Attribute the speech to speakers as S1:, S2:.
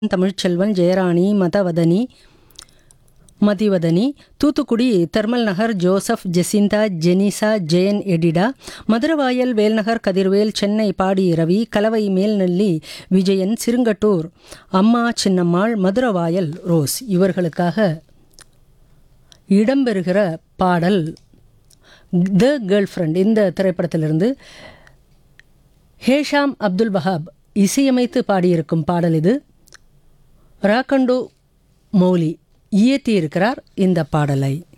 S1: Tamilselvan Jeyarani Madhavadani Mathivathani Thoothukudi thermal Nagar Joseph Jacintha Jenisa Jayan Edita Maduravoyal Velnagar Kathirvel Chennai Padi Ravi Kalavai Melnelli Vijayan Sirungattur அம்மா Chinnammal Maduravoyal rose இவர்களுக்காக இடம்பெறுகிற பாடல் த கேர்ள் ஃப்ரெண்ட் இந்த திரைப்படத்திலிருந்து ஹேஷாம் அப்துல் வஹாப் இசையமைத்து பாடியிருக்கும் பாடல் இது ராக்கண்டோ மௌலி இயற்றியிருக்கிறார் இந்த பாடலை